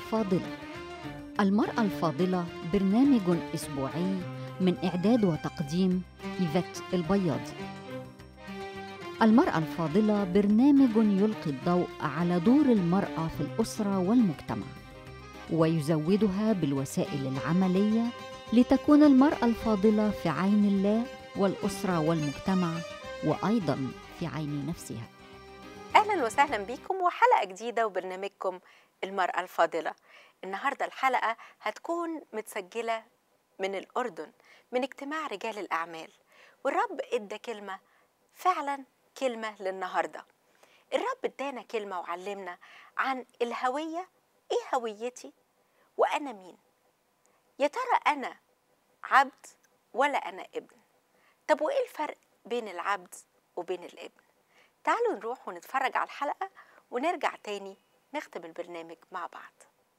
الفاضلة المرأة الفاضلة برنامج أسبوعي من إعداد وتقديم إيفات البياضي المرأة الفاضلة برنامج يلقي الضوء على دور المرأة في الأسرة والمجتمع ويزودها بالوسائل العملية لتكون المرأة الفاضلة في عين الله والأسرة والمجتمع وأيضا في عين نفسها اهلا وسهلا بيكم وحلقه جديده وبرنامجكم المراه الفاضله النهارده الحلقه هتكون متسجله من الاردن من اجتماع رجال الاعمال والرب ادى كلمه فعلا كلمه للنهارده الرب ادانا كلمه وعلمنا عن الهويه ايه هويتي وانا مين يا ترى انا عبد ولا انا ابن طب وايه الفرق بين العبد وبين الابن تعالوا نروح ونتفرج على الحلقة ونرجع تاني نختم البرنامج مع بعض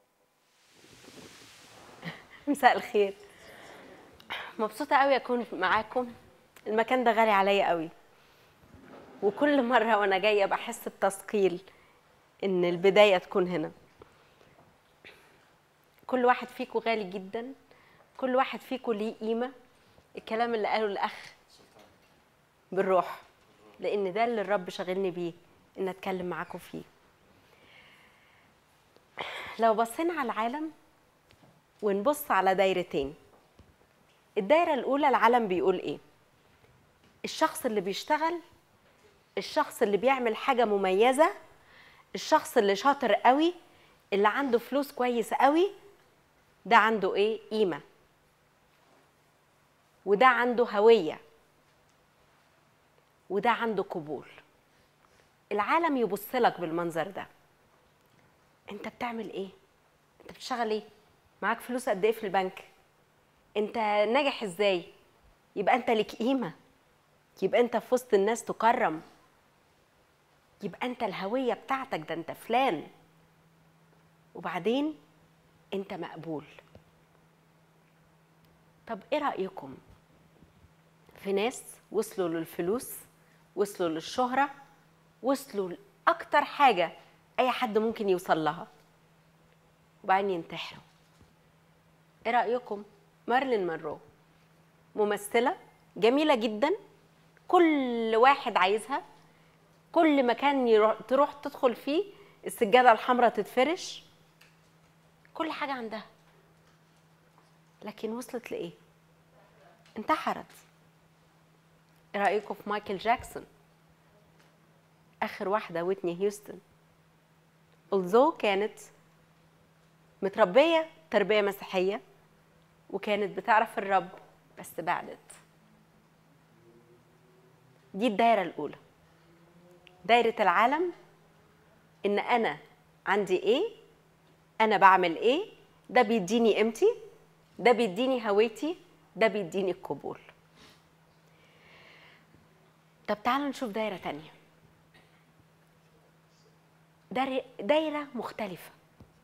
مساء الخير مبسوطة قوي أكون معاكم المكان ده غالي عليا قوي وكل مرة وأنا جاية بحس بتثقيل إن البداية تكون هنا كل واحد فيكم غالي جدا كل واحد فيكم ليه قيمة الكلام اللي قاله الأخ بالروح لان ده اللي الرب شاغلني بيه ان اتكلم معاكم فيه لو بصينا على العالم ونبص على دايرتين الدايره الاولى العالم بيقول ايه الشخص اللي بيشتغل الشخص اللي بيعمل حاجه مميزه الشخص اللي شاطر قوي اللي عنده فلوس كويس قوي ده عنده ايه قيمه وده عنده هويه وده عنده قبول العالم يبص لك بالمنظر ده انت بتعمل ايه انت بتشتغل ايه معاك فلوس قد ايه في البنك انت ناجح ازاي يبقى انت ليك قيمه يبقى انت في وسط الناس تكرم يبقى انت الهويه بتاعتك ده انت فلان وبعدين انت مقبول طب ايه رايكم في ناس وصلوا للفلوس وصلوا للشهرة وصلوا لأكتر حاجة أي حد ممكن يوصل لها وبعدين ينتحروا إيه رأيكم؟ مارلين مونرو ممثلة جميلة جدا كل واحد عايزها كل مكان يروح تروح تدخل فيه السجادة الحمراء تتفرش كل حاجة عندها لكن وصلت لإيه؟ انتحرت ايه رايكم في مايكل جاكسون اخر واحده ويتني هيوستن although كانت متربيه تربيه مسيحيه وكانت بتعرف الرب بس بعدت دي الدايره الاولى دايره العالم ان انا عندي ايه انا بعمل ايه ده بيديني قيمتي ده بيديني هويتي ده بيديني القبول طب تعالوا نشوف دايرة تانية دايرة مختلفة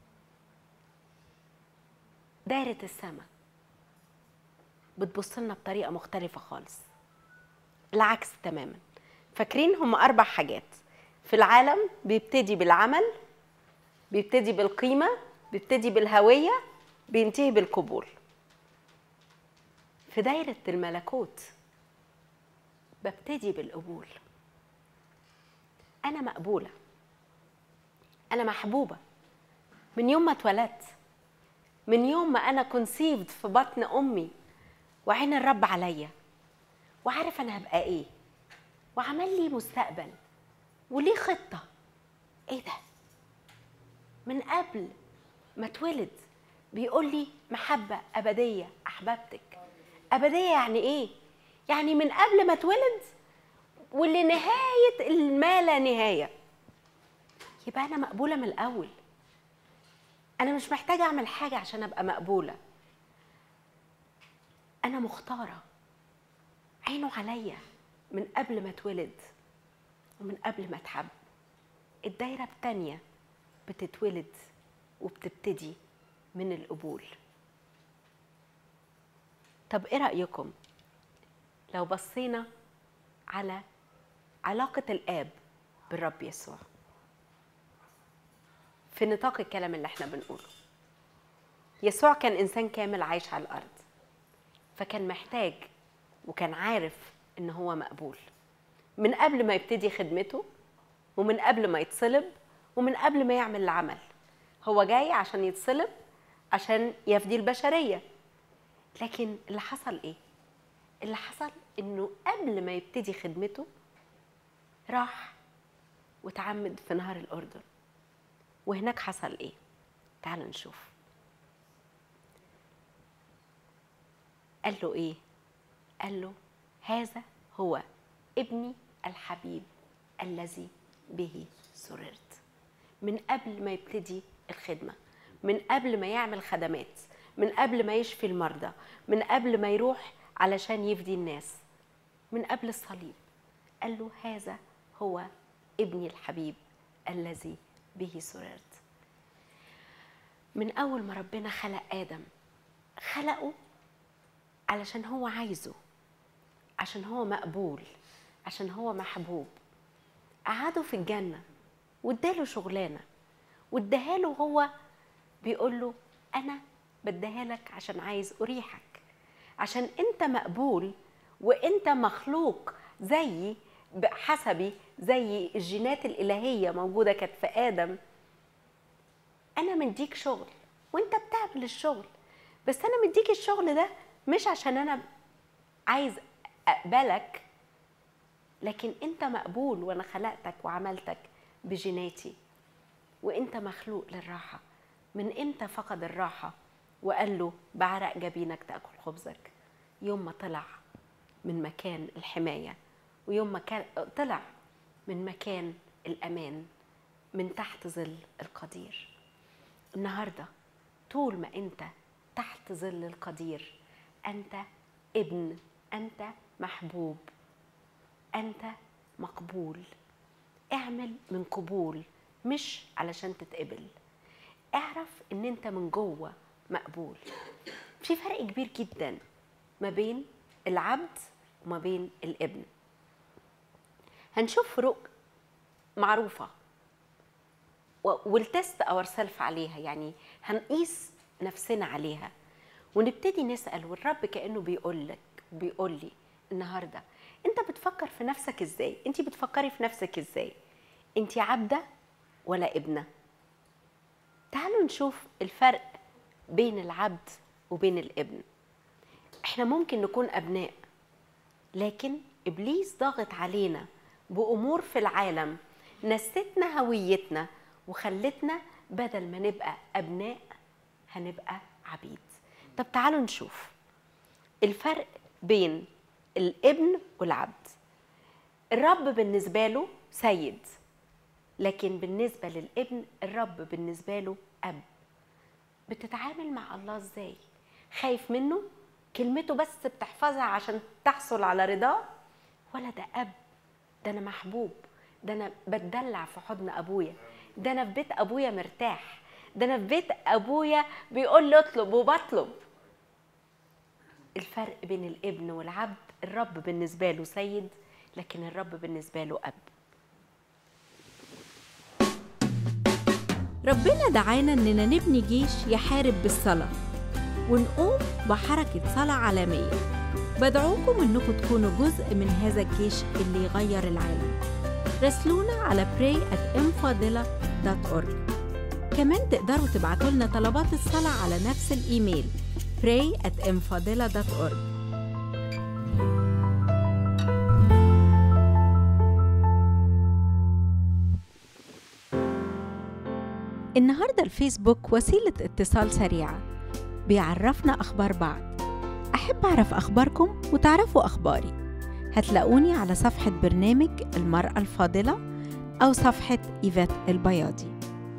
دايرة السماء بتبص لنا بطريقة مختلفة خالص العكس تماما فاكرين هم أربع حاجات في العالم بيبتدي بالعمل بيبتدي بالقيمة بيبتدي بالهوية بينتهي بالقبول في دايرة الملكوت ببتدي بالقبول انا مقبوله انا محبوبه من يوم ما اتولدت من يوم ما انا كونسيفد في بطن امي وعين الرب عليا وعارف انا هبقى ايه وعمل لي مستقبل وليه خطه ايه ده من قبل ما اتولد بيقول لي محبه ابديه احببتك ابديه يعني ايه يعني من قبل ما اتولد ولنهاية ما لا نهاية يبقى أنا مقبولة من الأول أنا مش محتاجة أعمل حاجة عشان أبقى مقبولة أنا مختارة عينه عليا من قبل ما اتولد ومن قبل ما اتحب الدايرة التانية بتتولد وبتبتدي من القبول طب ايه رأيكم لو بصينا على علاقة الآب بالرب يسوع في نطاق الكلام اللي احنا بنقوله يسوع كان انسان كامل عايش على الارض فكان محتاج وكان عارف ان هو مقبول من قبل ما يبتدي خدمته ومن قبل ما يتصلب ومن قبل ما يعمل العمل هو جاي عشان يتصلب عشان يفدي البشريه لكن اللي حصل ايه اللي حصل انه قبل ما يبتدي خدمته راح وتعمد في نهر الاردن وهناك حصل ايه تعالوا نشوف قال له ايه قال له هذا هو ابني الحبيب الذي به سررت من قبل ما يبتدي الخدمه من قبل ما يعمل خدمات من قبل ما يشفي المرضى من قبل ما يروح علشان يفدي الناس من قبل الصليب قال له هذا هو ابني الحبيب الذي به سررت من اول ما ربنا خلق ادم خلقه علشان هو عايزه عشان هو مقبول عشان هو محبوب قعده في الجنة واداله شغلانة واداها هو بيقول له أنا بديها لك عشان عايز أريحك عشان أنت مقبول وأنت مخلوق زي حسبي زي الجينات الإلهية موجودة كانت في آدم أنا مديك شغل وأنت بتعمل الشغل بس أنا مديك الشغل ده مش عشان أنا عايز أقبلك لكن أنت مقبول وأنا خلقتك وعملتك بجيناتي وأنت مخلوق للراحة من امتى فقد الراحة وقال له بعرق جبينك تأكل خبزك يوم ما طلع من مكان الحماية ويوم ما كان طلع من مكان الأمان من تحت ظل القدير النهاردة طول ما أنت تحت ظل القدير أنت ابن أنت محبوب أنت مقبول اعمل من قبول مش علشان تتقبل اعرف ان انت من جوه مقبول في فرق كبير جدا ما بين العبد وما بين الابن هنشوف فروق معروفه والتست اور سيلف عليها يعني هنقيس نفسنا عليها ونبتدي نسال والرب كانه بيقول لك بيقول لي النهارده انت بتفكر في نفسك ازاي انت بتفكري في نفسك ازاي انت عبده ولا ابنه تعالوا نشوف الفرق بين العبد وبين الابن احنا ممكن نكون ابناء لكن ابليس ضاغط علينا بامور في العالم نستنا هويتنا وخلتنا بدل ما نبقى ابناء هنبقى عبيد طب تعالوا نشوف الفرق بين الابن والعبد الرب بالنسبه له سيد لكن بالنسبة للابن الرب بالنسبة له أب بتتعامل مع الله ازاي خايف منه كلمته بس بتحفظها عشان تحصل على رضاه ولا ده أب ده أنا محبوب ده أنا بتدلع في حضن أبويا ده أنا في بيت أبويا مرتاح ده أنا في بيت أبويا بيقول لي اطلب وبطلب الفرق بين الابن والعبد الرب بالنسبة له سيد لكن الرب بالنسبة له أب ربنا دعانا إننا نبني جيش يحارب بالصلاة ونقوم بحركة صلاة عالمية بدعوكم إنكم تكونوا جزء من هذا الجيش اللي يغير العالم راسلونا على pray at infadilla.org كمان تقدروا تبعتوا لنا طلبات الصلاة على نفس الإيميل pray at infadilla.org النهاردة الفيسبوك وسيلة اتصال سريعة بيعرفنا أخبار بعض أحب أعرف أخباركم وتعرفوا أخباري هتلاقوني على صفحة برنامج المرأة الفاضلة أو صفحة إيفات البياضي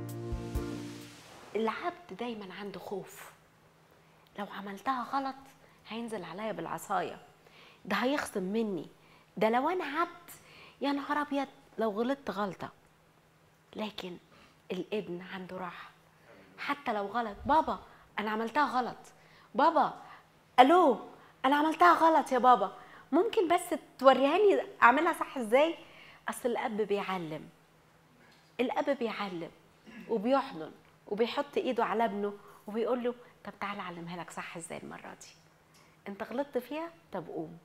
العبد دايما عنده خوف لو عملتها غلط هينزل عليا بالعصايه ده هيخصم مني ده لو انا عبد يا نهار ابيض لو غلطت غلطه لكن الابن عنده راحه حتى لو غلط بابا انا عملتها غلط بابا الو انا عملتها غلط يا بابا ممكن بس توريهاني اعملها صح ازاي اصل الاب بيعلم الاب بيعلم وبيحضن وبيحط ايده على ابنه وبيقول له طب تعالى اعلمها لك صح ازاي المره دي انت غلطت فيها طب قوم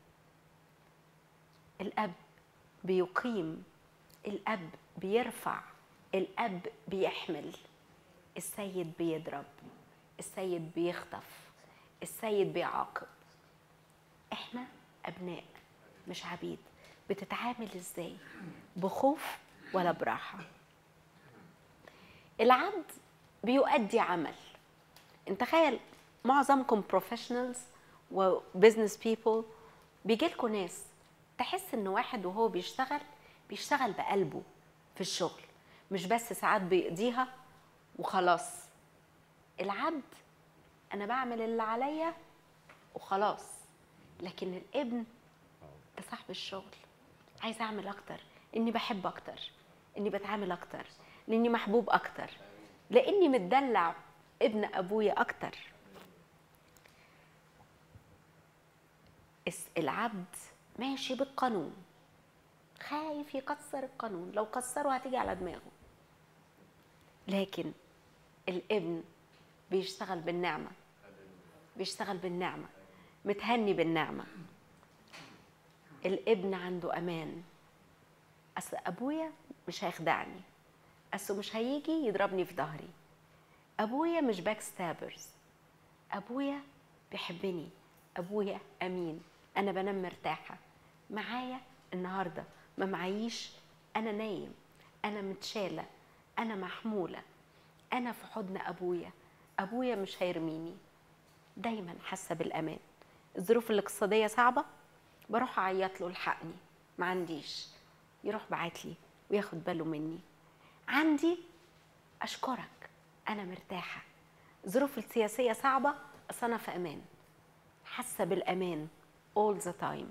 الاب بيقيم الاب بيرفع الاب بيحمل السيد بيضرب السيد بيخطف السيد بيعاقب احنا ابناء مش عبيد بتتعامل ازاي بخوف ولا براحه العبد بيؤدي عمل انت تخيل معظمكم بروفيشنالز وبزنس بيبل بيجي لكم ناس تحس ان واحد وهو بيشتغل بيشتغل بقلبه في الشغل مش بس ساعات بيقضيها وخلاص العبد انا بعمل اللي عليا وخلاص لكن الابن ده صاحب الشغل عايز اعمل اكتر اني بحب اكتر اني بتعامل اكتر لاني محبوب اكتر لاني متدلع ابن ابويا اكتر الس- العبد ماشي بالقانون خايف يكسر القانون لو كسره هتيجي على دماغه لكن الابن بيشتغل بالنعمه بيشتغل بالنعمه متهني بالنعمه الابن عنده امان اصل ابويا مش هيخدعني اصله مش هيجي يضربني في ظهري ابويا مش باك ستابرز ابويا بيحبني ابويا امين انا بنام مرتاحه معايا النهارده ما معيش انا نايم انا متشاله انا محموله انا في حضن ابويا ابويا مش هيرميني دايما حاسه بالامان الظروف الاقتصاديه صعبه بروح اعيط له الحقني ما عنديش يروح بعت لي وياخد باله مني عندي اشكرك انا مرتاحه ظروف السياسيه صعبه اصل انا في امان حاسه بالامان all the time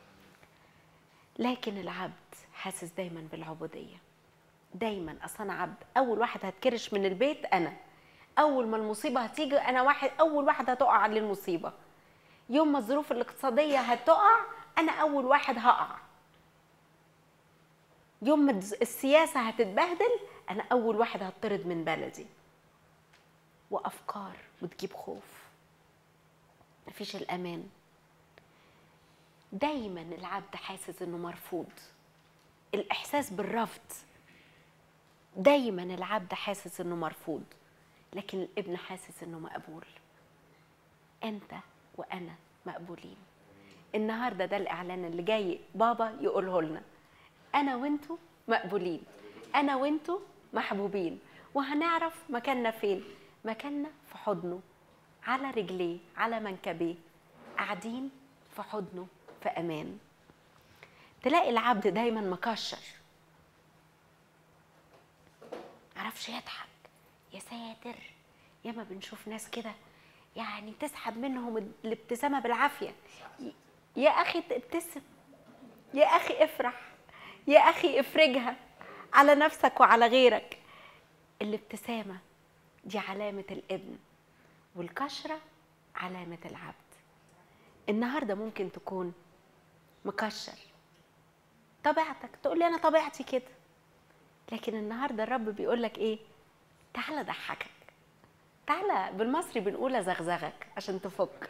لكن العبد حاسس دايما بالعبوديه دايما اصل انا عبد اول واحد هتكرش من البيت انا اول ما المصيبه هتيجي انا واحد اول واحد هتقع عليه المصيبه يوم ما الظروف الاقتصاديه هتقع انا اول واحد هقع يوم ما الز- السياسه هتتبهدل انا اول واحد هطرد من بلدي وافكار وتجيب خوف مفيش الامان دايما العبد حاسس انه مرفوض الاحساس بالرفض دايما العبد حاسس انه مرفوض لكن الابن حاسس انه مقبول انت وانا مقبولين النهارده ده الاعلان اللي جاي بابا يقوله لنا انا وانتوا مقبولين انا وانتوا محبوبين وهنعرف مكاننا فين مكاننا في حضنه على رجليه على منكبيه قاعدين في حضنه في امان تلاقي العبد دايما مكشر معرفش يضحك يا ساتر ياما بنشوف ناس كده يعني تسحب منهم الابتسامه بالعافيه ي- يا اخي ابتسم يا اخي افرح يا اخي افرجها على نفسك وعلى غيرك الابتسامه دي علامه الابن والكشره علامه العبد النهارده ممكن تكون مكشر طبيعتك تقول لي انا طبيعتي كده لكن النهارده الرب بيقول لك ايه تعالى ضحكك تعالى بالمصري بنقول ازغزغك عشان تفك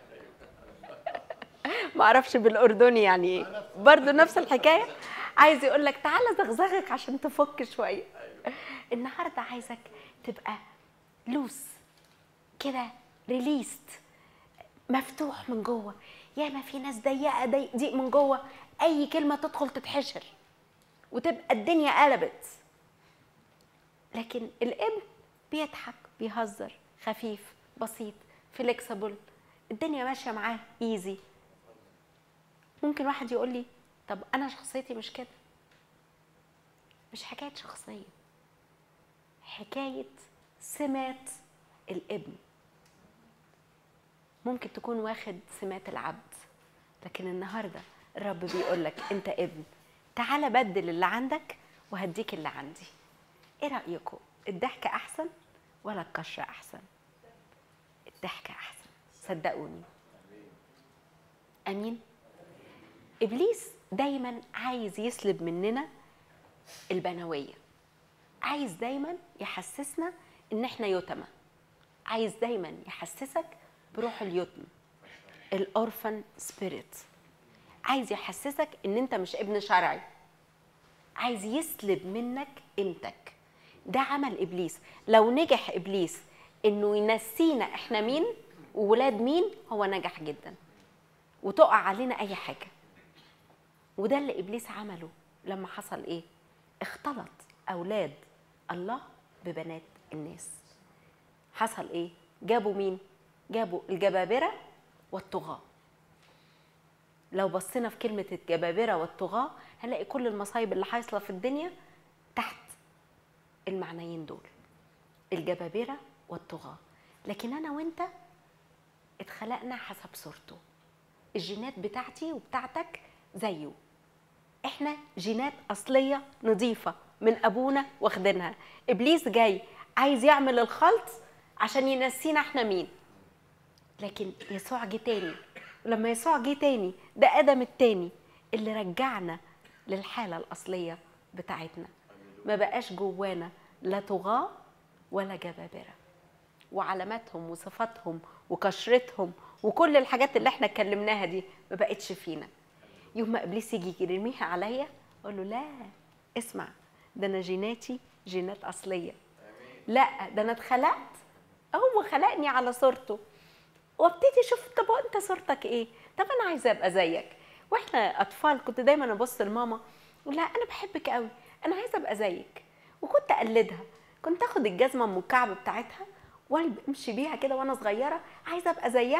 ما اعرفش بالاردني يعني ايه برضه نفس الحكايه عايز يقول لك تعالى زغزغك عشان تفك شويه النهارده عايزك تبقى لوس كده ريليست مفتوح من جوه ياما في ناس ضيقه ضيق ضيق من جوه اي كلمه تدخل تتحشر وتبقى الدنيا قلبت لكن الابن بيضحك بيهزر خفيف بسيط فليكسبل الدنيا ماشيه معاه ايزي ممكن واحد يقول لي طب انا شخصيتي مش كده مش حكايه شخصيه حكايه سمات الابن ممكن تكون واخد سمات العبد لكن النهارده الرب بيقول لك انت ابن تعالى بدل اللي عندك وهديك اللي عندي ايه رايكم الضحكه احسن ولا الكشره احسن الضحكه احسن صدقوني امين ابليس دايما عايز يسلب مننا البنويه عايز دايما يحسسنا ان احنا يتمى عايز دايما يحسسك بروح اليتم الاورفن سبيريت عايز يحسسك ان انت مش ابن شرعي عايز يسلب منك قيمتك ده عمل ابليس لو نجح ابليس انه ينسينا احنا مين وولاد مين هو نجح جدا وتقع علينا اي حاجه وده اللي ابليس عمله لما حصل ايه اختلط اولاد الله ببنات الناس حصل ايه جابوا مين جابوا الجبابره والطغاه لو بصينا في كلمه الجبابره والطغاه هنلاقي كل المصايب اللي حاصله في الدنيا تحت المعنيين دول الجبابره والطغاه لكن انا وانت اتخلقنا حسب صورته الجينات بتاعتي وبتاعتك زيه احنا جينات اصليه نظيفه من ابونا واخدينها ابليس جاي عايز يعمل الخلط عشان ينسينا احنا مين لكن يسوع جه تاني ولما يسوع جه تاني ده ادم التاني اللي رجعنا للحاله الاصليه بتاعتنا ما بقاش جوانا لا طغاه ولا جبابره وعلاماتهم وصفاتهم وكشرتهم وكل الحاجات اللي احنا اتكلمناها دي ما بقتش فينا يوم ما ابليس يجي يرميها عليا اقول له لا اسمع ده انا جيناتي جينات اصليه لا ده انا اتخلقت هو خلقني على صورته وابتدي اشوف طب انت صورتك ايه طب انا عايزه ابقى زيك واحنا اطفال كنت دايما ابص لماما اقول لها انا بحبك قوي انا عايزه ابقى زيك وكنت اقلدها كنت اخد الجزمه ام الكعب بتاعتها وامشي بيها كده وانا صغيره عايزه ابقى زيها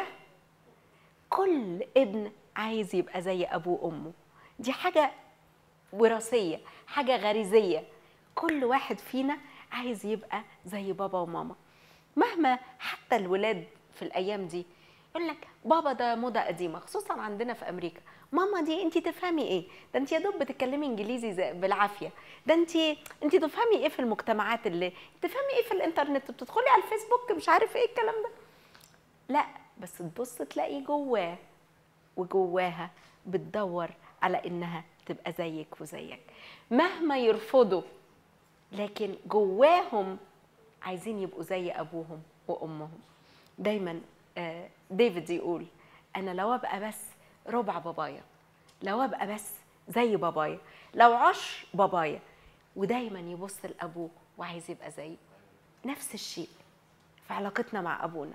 كل ابن عايز يبقى زي ابوه وامه دي حاجه وراثيه حاجه غريزيه كل واحد فينا عايز يبقى زي بابا وماما مهما حتى الولاد في الايام دي يقول لك بابا ده موضه قديمه خصوصا عندنا في امريكا ماما دي انت تفهمي ايه ده انت يا دوب بتتكلمي انجليزي زي بالعافيه ده انت انت تفهمي ايه في المجتمعات اللي تفهمي ايه في الانترنت بتدخلي على الفيسبوك مش عارف ايه الكلام ده لا بس تبص تلاقي جواه وجواها بتدور على انها تبقى زيك وزيك مهما يرفضوا لكن جواهم عايزين يبقوا زي ابوهم وامهم دايما آه، ديفيد يقول انا لو ابقى بس ربع بابايا لو ابقى بس زي بابايا لو عش بابايا ودايما يبص لابوه وعايز يبقى زيه نفس الشيء في علاقتنا مع ابونا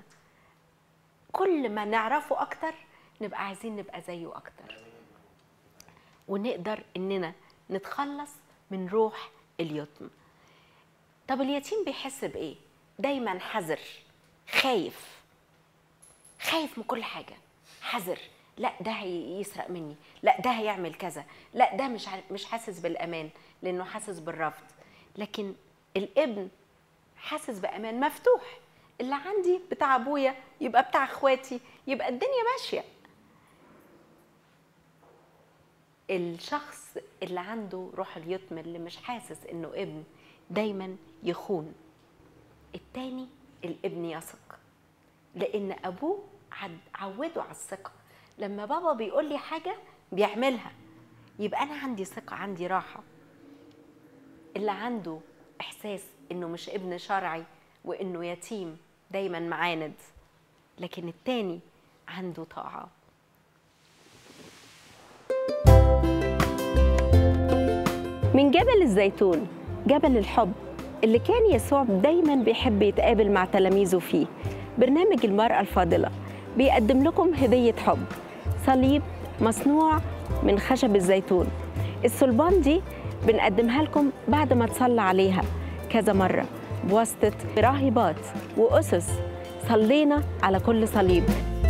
كل ما نعرفه اكتر نبقى عايزين نبقى زيه اكتر ونقدر اننا نتخلص من روح اليتم طب اليتيم بيحس بايه دايما حذر خايف خايف من كل حاجه حذر لا ده هيسرق مني لا ده هيعمل كذا لا ده مش ع- مش حاسس بالامان لانه حاسس بالرفض لكن الابن حاسس بامان مفتوح اللي عندي بتاع ابويا يبقى بتاع اخواتي يبقى الدنيا ماشيه الشخص اللي عنده روح اليتم اللي مش حاسس انه ابن دايما يخون التاني الابن يثق لان ابوه عد- عوده على الثقه لما بابا بيقول لي حاجه بيعملها يبقى انا عندي ثقه عندي راحه اللي عنده احساس انه مش ابن شرعي وانه يتيم دايما معاند لكن التاني عنده طاعه من جبل الزيتون جبل الحب اللي كان يسوع دايما بيحب يتقابل مع تلاميذه فيه برنامج المرأة الفاضلة بيقدم لكم هدية حب صليب مصنوع من خشب الزيتون الصلبان دي بنقدمها لكم بعد ما تصلى عليها كذا مرة بواسطة راهبات وأسس صلينا على كل صليب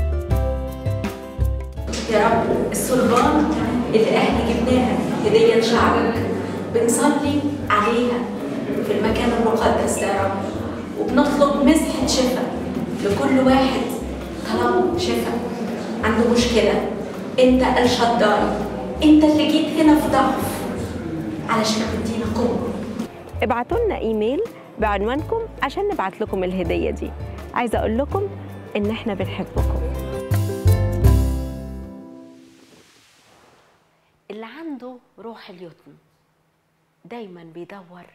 يا رب الصلبان اللي احنا جبناها هدية شعبك بنصلي عليها في المكان المقدس يا رب وبنطلب مسحة شفاء لكل واحد طلب شفاء عنده مشكلة انت الشداي انت اللي جيت هنا في ضعف علشان تدينا قوة ابعتوا لنا ايميل بعنوانكم عشان نبعت لكم الهدية دي عايزة أقول لكم إن إحنا بنحبكم اللي عنده روح اليتم دايما بيدور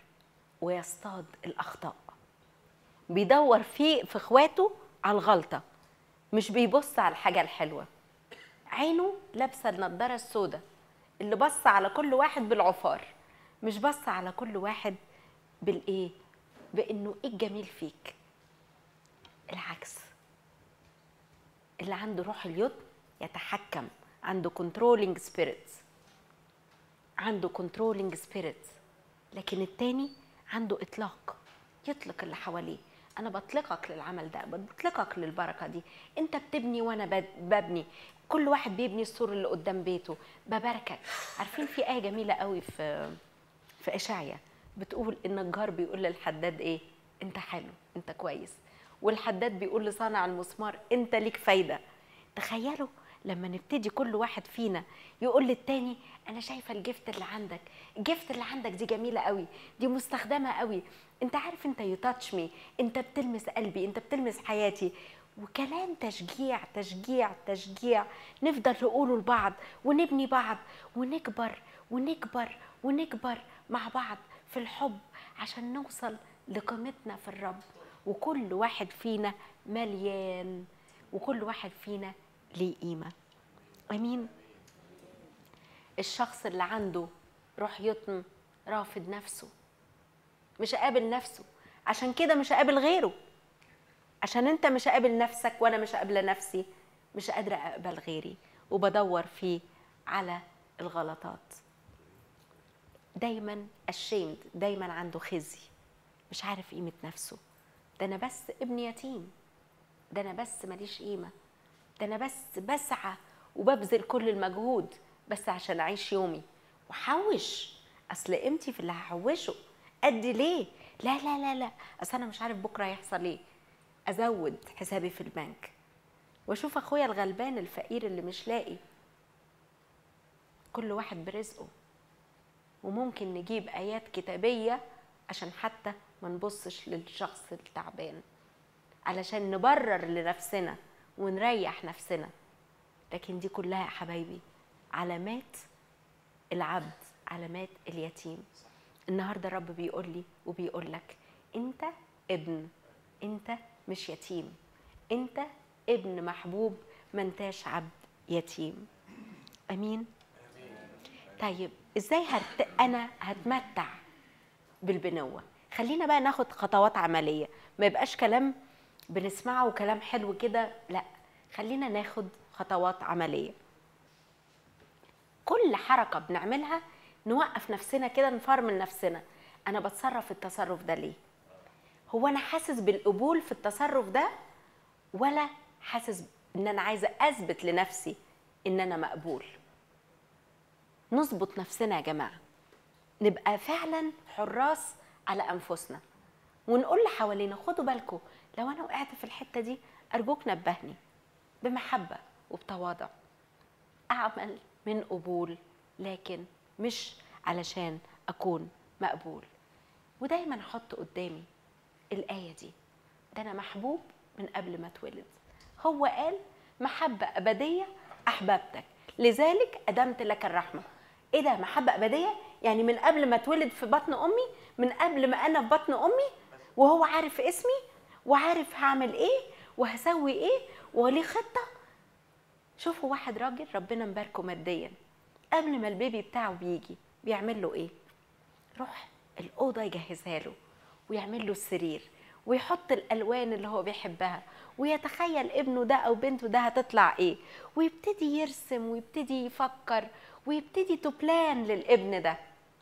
ويصطاد الأخطاء بيدور في في إخواته على الغلطة مش بيبص على الحاجة الحلوة عينه لابسة النضارة السوداء اللي بص على كل واحد بالعفار مش بص على كل واحد بالايه بانه ايه الجميل فيك العكس اللي عنده روح اليد يتحكم عنده كنترولينج سبيريت عنده كنترولينج سبيريت لكن التاني عنده اطلاق يطلق اللي حواليه انا بطلقك للعمل ده بطلقك للبركه دي انت بتبني وانا بد- ببني كل واحد بيبني السور اللي قدام بيته بباركك عارفين في ايه جميله قوي في في اشعيا بتقول ان الجار بيقول للحداد ايه انت حلو انت كويس والحداد بيقول لصانع المسمار انت ليك فايده تخيلوا لما نبتدي كل واحد فينا يقول للتاني انا شايفه الجفت اللي عندك الجفت اللي عندك دي جميله قوي دي مستخدمه قوي انت عارف انت يو تاتش مي انت بتلمس قلبي انت بتلمس حياتي وكلام تشجيع تشجيع تشجيع نفضل نقوله لبعض ونبني بعض ونكبر ونكبر ونكبر مع بعض في الحب عشان نوصل لقيمتنا في الرب وكل واحد فينا مليان وكل واحد فينا ليه قيمة أمين الشخص اللي عنده روح يطن رافض نفسه مش قابل نفسه عشان كده مش قابل غيره عشان انت مش قابل نفسك وانا مش قابله نفسي مش قادره اقبل غيري وبدور فيه على الغلطات دايما ashamed دايما عنده خزي مش عارف قيمه نفسه ده انا بس ابن يتيم ده انا بس ماليش قيمه ده انا بس بسعى وببذل كل المجهود بس عشان اعيش يومي وحوش اصل قيمتي في اللي هحوشه ادي ليه لا لا لا لا اصل انا مش عارف بكره هيحصل ايه ازود حسابي في البنك واشوف اخويا الغلبان الفقير اللي مش لاقي كل واحد برزقه وممكن نجيب ايات كتابيه عشان حتى ما نبصش للشخص التعبان علشان نبرر لنفسنا ونريح نفسنا لكن دي كلها يا حبايبي علامات العبد علامات اليتيم النهارده الرب بيقول لي وبيقول لك انت ابن انت مش يتيم انت ابن محبوب ما انتاش عبد يتيم امين طيب ازاي هت... انا هتمتع بالبنوه خلينا بقى ناخد خطوات عمليه ما يبقاش كلام بنسمعه وكلام حلو كده لا خلينا ناخد خطوات عمليه كل حركه بنعملها نوقف نفسنا كده نفرمل نفسنا انا بتصرف التصرف ده ليه هو انا حاسس بالقبول في التصرف ده ولا حاسس ان انا عايزه اثبت لنفسي ان انا مقبول نظبط نفسنا يا جماعه نبقى فعلا حراس على انفسنا ونقول اللي حوالينا خدوا بالكم لو انا وقعت في الحته دي ارجوك نبهني بمحبه وبتواضع اعمل من قبول لكن مش علشان اكون مقبول ودايما احط قدامي الايه دي ده انا محبوب من قبل ما اتولد هو قال محبه ابديه احببتك لذلك ادمت لك الرحمه ايه ده محبه ابديه يعني من قبل ما اتولد في بطن امي من قبل ما انا في بطن امي وهو عارف اسمي وعارف هعمل ايه وهسوي ايه وليه خطه شوفوا واحد راجل ربنا مباركه ماديا قبل ما البيبي بتاعه بيجي بيعمل له ايه روح الاوضه يجهزها له ويعمل له السرير ويحط الالوان اللي هو بيحبها ويتخيل ابنه ده او بنته ده هتطلع ايه ويبتدي يرسم ويبتدي يفكر ويبتدي تبلان للابن ده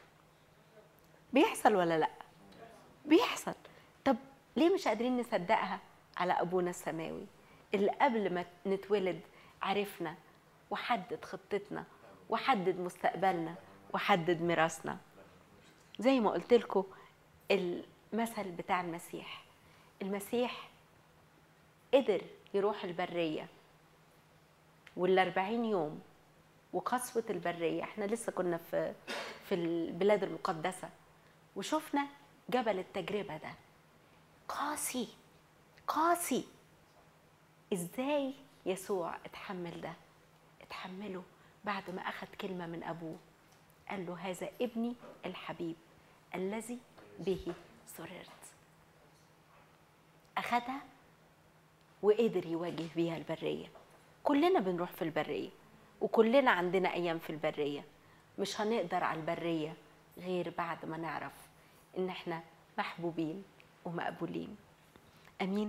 بيحصل ولا لا بيحصل طب ليه مش قادرين نصدقها على ابونا السماوي اللي قبل ما نتولد عرفنا وحدد خطتنا وحدد مستقبلنا وحدد ميراثنا زي ما قلت لكم المثل بتاع المسيح المسيح قدر يروح البرية والأربعين يوم وقسوة البرية احنا لسه كنا في في البلاد المقدسة وشفنا جبل التجربة ده قاسي قاسي ازاي يسوع اتحمل ده اتحمله بعد ما اخذ كلمة من ابوه قال له هذا ابني الحبيب الذي به سررت اخذها وقدر يواجه بيها البرية كلنا بنروح في البرية وكلنا عندنا أيام في البرية مش هنقدر على البرية غير بعد ما نعرف إن إحنا محبوبين ومقبولين أمين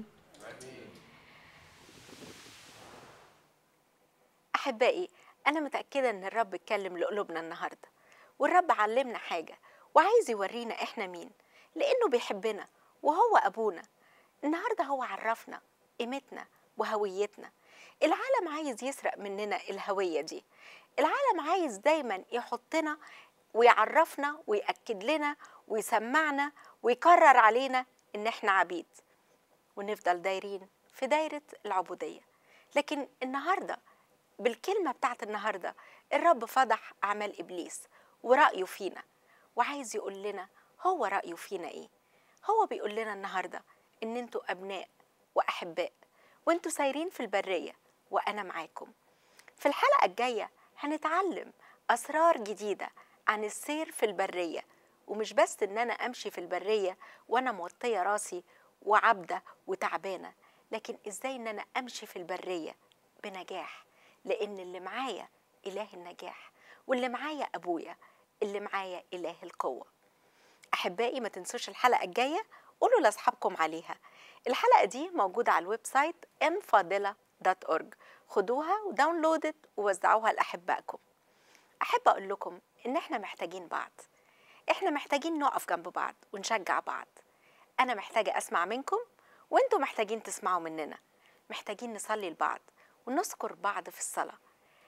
أحبائي أنا متأكدة إن الرب اتكلم لقلوبنا النهاردة والرب علمنا حاجة وعايز يورينا إحنا مين لأنه بيحبنا وهو أبونا النهاردة هو عرفنا قيمتنا وهويتنا العالم عايز يسرق مننا الهوية دي العالم عايز دايما يحطنا ويعرفنا ويأكد لنا ويسمعنا ويكرر علينا إن إحنا عبيد ونفضل دايرين في دايرة العبودية لكن النهارده بالكلمة بتاعت النهاردة الرب فضح أعمال إبليس ورأيه فينا وعايز يقول لنا هو رأيه فينا إيه هو بيقول لنا النهاردة إن أنتوا أبناء وأحباء وأنتوا سايرين في البرية وأنا معاكم في الحلقة الجاية هنتعلم أسرار جديدة عن السير في البرية ومش بس إن أنا أمشي في البرية وأنا موطية راسي وعبدة وتعبانة لكن إزاي إن أنا أمشي في البرية بنجاح لأن اللي معايا إله النجاح واللي معايا أبويا اللي معايا إله القوة أحبائي ما تنسوش الحلقة الجاية قولوا لأصحابكم عليها الحلقة دي موجودة على الويب سايت mfadila.org خدوها وداونلودت ووزعوها لأحبائكم أحب أقول لكم إن إحنا محتاجين بعض إحنا محتاجين نقف جنب بعض ونشجع بعض أنا محتاجة أسمع منكم وأنتوا محتاجين تسمعوا مننا محتاجين نصلي لبعض ونذكر بعض في الصلاة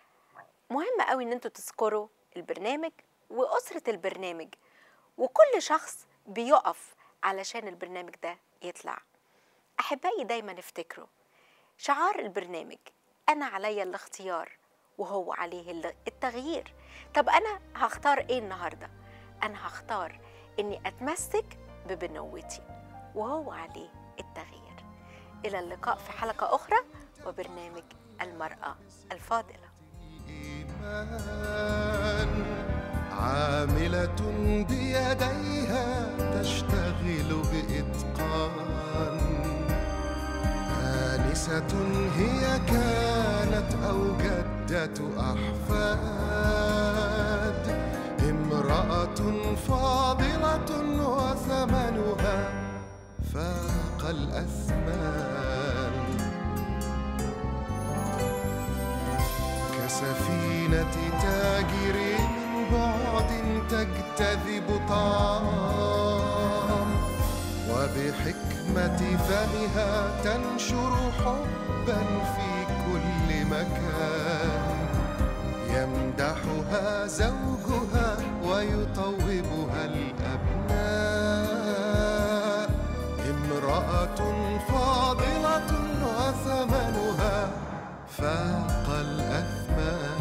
مهم قوي ان انتوا تذكروا البرنامج وأسرة البرنامج وكل شخص بيقف علشان البرنامج ده يطلع أحبائي دايما افتكروا شعار البرنامج أنا عليا الاختيار وهو عليه ال- التغيير طب أنا هختار إيه النهاردة؟ أنا هختار إني أتمسك ببنوتي وهو عليه التغيير إلى اللقاء في حلقة أخرى وبرنامج المرأة الفاضلة إيمان عاملة بيديها تشتغل بإتقان آنسة هي كانت أو جدة أحفاد امرأة فاضلة وثمنها فاق الأثمان كسفينة تاجر من بعد تجتذب طعام وبحكمة فمها تنشر حبا في كل مكان يمدحها زوجها ويطوبها الأبناء امرأة فاضلة وثمنها فاق الأثمان